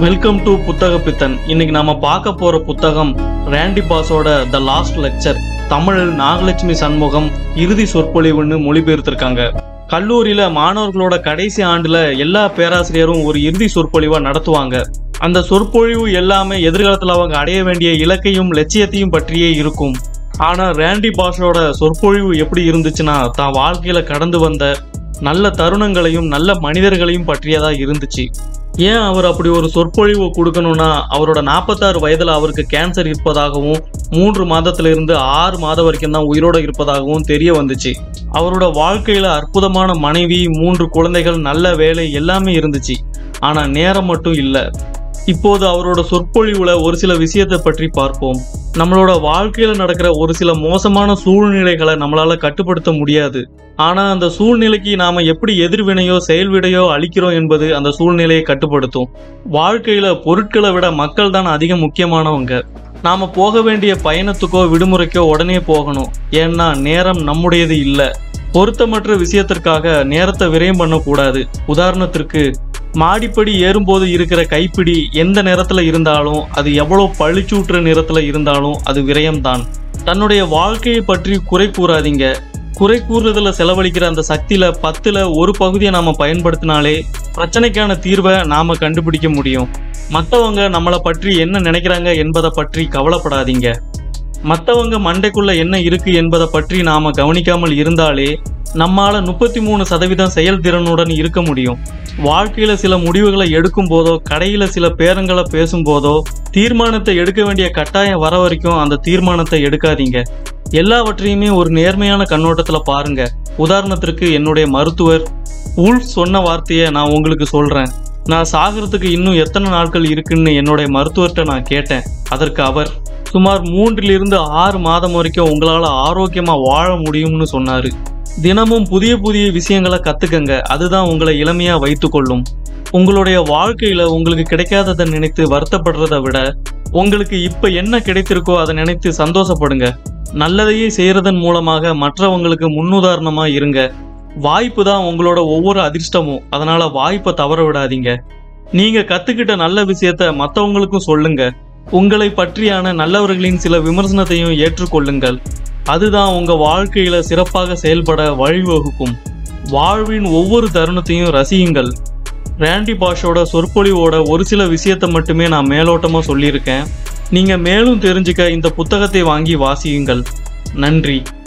welcome to புத்தக பித்தன் இன்னைக்கு நாம பார்க்க போற புத்தகம் ரேண்டி பாஸோட த லாஸ்ட் லெக்சர் தமிழில் நாகலட்சுமி சண்முகம் இறுதி சொற்பொழிவுன்னு மொழிபெயர்த்திருக்காங்க கல்லூரியில மாணவர்களோட கடைசி ஆண்டுல எல்லா பேராசிரியரும் ஒரு இறுதி சொற்பொழிவா நடத்துவாங்க அந்த சொற்பொழிவு எல்லாமே எதிர்காலத்துல அவங்க அடைய வேண்டிய இலக்கையும் லட்சியத்தையும் பற்றியே இருக்கும் ஆனா ரேண்டி பாஷோட சொற்பொழிவு எப்படி இருந்துச்சுன்னா தான் வாழ்க்கையில கடந்து வந்த நல்ல தருணங்களையும் நல்ல மனிதர்களையும் பற்றியதா இருந்துச்சு ஏன் அவர் அப்படி ஒரு சொற்பொழிவு கொடுக்கணும்னா அவரோட நாற்பத்தாறு வயதுல அவருக்கு கேன்சர் இருப்பதாகவும் மூன்று மாதத்துல இருந்து ஆறு மாதம் வரைக்கும் தான் உயிரோட இருப்பதாகவும் தெரிய வந்துச்சு அவரோட வாழ்க்கையில அற்புதமான மனைவி மூன்று குழந்தைகள் நல்ல வேலை எல்லாமே இருந்துச்சு ஆனா நேரம் மட்டும் இல்லை இப்போது அவரோட சொற்பொழிவுல ஒரு சில விஷயத்தை பற்றி பார்ப்போம் நம்மளோட வாழ்க்கையில நடக்கிற ஒரு சில மோசமான சூழ்நிலைகளை நம்மளால கட்டுப்படுத்த முடியாது ஆனா அந்த சூழ்நிலைக்கு நாம எப்படி எதிர்வினையோ செயல்விடையோ அளிக்கிறோம் என்பது அந்த சூழ்நிலையை கட்டுப்படுத்தும் வாழ்க்கையில பொருட்களை விட மக்கள் தான் அதிகம் முக்கியமானவங்க நாம போக வேண்டிய பயணத்துக்கோ விடுமுறைக்கோ உடனே போகணும் ஏன்னா நேரம் நம்முடையது இல்லை பொருத்தமற்ற விஷயத்திற்காக நேரத்தை விரயம் பண்ணக்கூடாது உதாரணத்திற்கு மாடிப்படி ஏறும்போது இருக்கிற கைப்பிடி எந்த நேரத்துல இருந்தாலும் அது எவ்வளோ பளிச்சூட்டுற நிறத்துல இருந்தாலும் அது விரயம்தான் தன்னுடைய வாழ்க்கையை பற்றி குறை கூறாதீங்க குறை கூறுறதுல செலவழிக்கிற அந்த சக்தியில பத்துல ஒரு பகுதியை நாம பயன்படுத்தினாலே பிரச்சனைக்கான தீர்வை நாம கண்டுபிடிக்க முடியும் மற்றவங்க நம்மளை பற்றி என்ன நினைக்கிறாங்க என்பதை பற்றி கவலைப்படாதீங்க மற்றவங்க மண்டைக்குள்ள என்ன இருக்கு என்பதை பற்றி நாம கவனிக்காமல் இருந்தாலே நம்மால முப்பத்தி மூணு சதவீதம் செயல்திறனுடன் இருக்க முடியும் வாழ்க்கையில சில முடிவுகளை எடுக்கும் போதோ கடையில சில பேரங்களை பேசும்போதோ தீர்மானத்தை எடுக்க வேண்டிய கட்டாயம் வர வரைக்கும் அந்த தீர்மானத்தை எடுக்காதீங்க எல்லாவற்றையுமே ஒரு நேர்மையான கண்ணோட்டத்துல பாருங்க உதாரணத்திற்கு என்னுடைய மருத்துவர் உல்ஃப் சொன்ன வார்த்தையை நான் உங்களுக்கு சொல்றேன் நான் சாகிறதுக்கு இன்னும் எத்தனை நாட்கள் இருக்குன்னு என்னுடைய மருத்துவர்கிட்ட நான் கேட்டேன் அதற்கு அவர் சுமார் மூன்றிலிருந்து ஆறு மாதம் வரைக்கும் உங்களால ஆரோக்கியமா வாழ முடியும்னு சொன்னாரு தினமும் புதிய புதிய விஷயங்களை கத்துக்கங்க அதுதான் உங்களை இளமையா வைத்துக்கொள்ளும் உங்களுடைய வாழ்க்கையில உங்களுக்கு கிடைக்காததை நினைத்து வருத்தப்படுறதை விட உங்களுக்கு இப்ப என்ன கிடைத்திருக்கோ அதை நினைத்து சந்தோஷப்படுங்க நல்லதையே செய்யறதன் மூலமாக மற்றவங்களுக்கு முன்னுதாரணமா இருங்க வாய்ப்பு தான் உங்களோட ஒவ்வொரு அதிர்ஷ்டமும் அதனால வாய்ப்பை தவற விடாதீங்க நீங்க கத்துக்கிட்ட நல்ல விஷயத்த மற்றவங்களுக்கும் சொல்லுங்க உங்களை பற்றியான நல்லவர்களின் சில விமர்சனத்தையும் ஏற்றுக்கொள்ளுங்கள் அதுதான் உங்க வாழ்க்கையில சிறப்பாக செயல்பட வழிவகுக்கும் வாழ்வின் ஒவ்வொரு தருணத்தையும் ரசியுங்கள் ரேண்டி பாஷோட சொற்பொழிவோட ஒரு சில விஷயத்தை மட்டுமே நான் மேலோட்டமா சொல்லியிருக்கேன் நீங்க மேலும் தெரிஞ்சுக்க இந்த புத்தகத்தை வாங்கி வாசியுங்கள் நன்றி